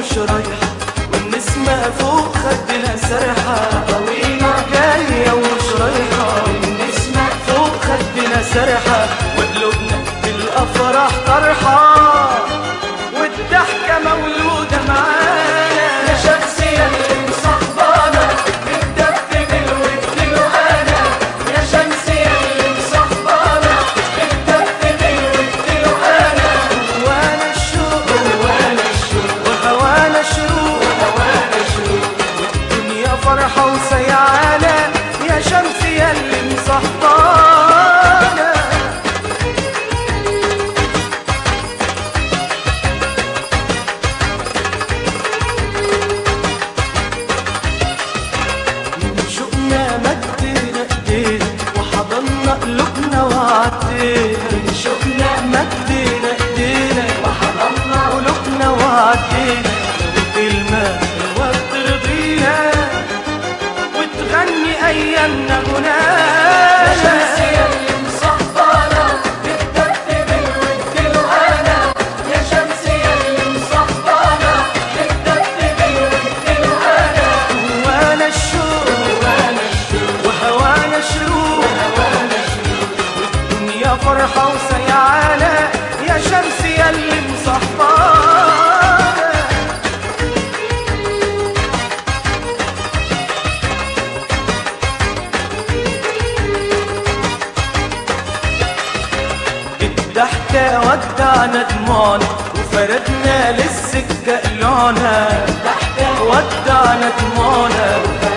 ومش رايحة والنسمة فوق خدنا سرحة طويلة جاية ومش رايحة والنسمة فوق خدنا سرحة وقلوبنا بالأفراح طرحة والضحكة مولودة معانا يا شمسية اللي مصحبانا بالدف بالود الوهانة يا شمسية اللي مصحبانا بالدف بالود الوهانة وانا الشوق وانا الشوق وهوانا شروق وهوانا شروق والدنيا فرحة وسيعانة يا شمسية اللي مصحبانا شوقنا مدينا ايدينا وحضنا قلوبنا وعدينا شوقنا مدينا ايدينا وحضنا قلوبنا وعدينا كلمة وترضينا وتغني ايامنا غنانا شمسية اللي مصحبانا بالدف بالود الوهانة يا شمسية اللي مصحبانا بالدف بالود الوهانة وانا الشوق وانا الشوق وهوانا شروق وهوانا شروق والدنيا فرحة وسيعانة يا شمسية اللي مصحبانا الضحكة ودعنا دموعنا وفردنا للسكة قلونا الضحكة ودعنا دموعنا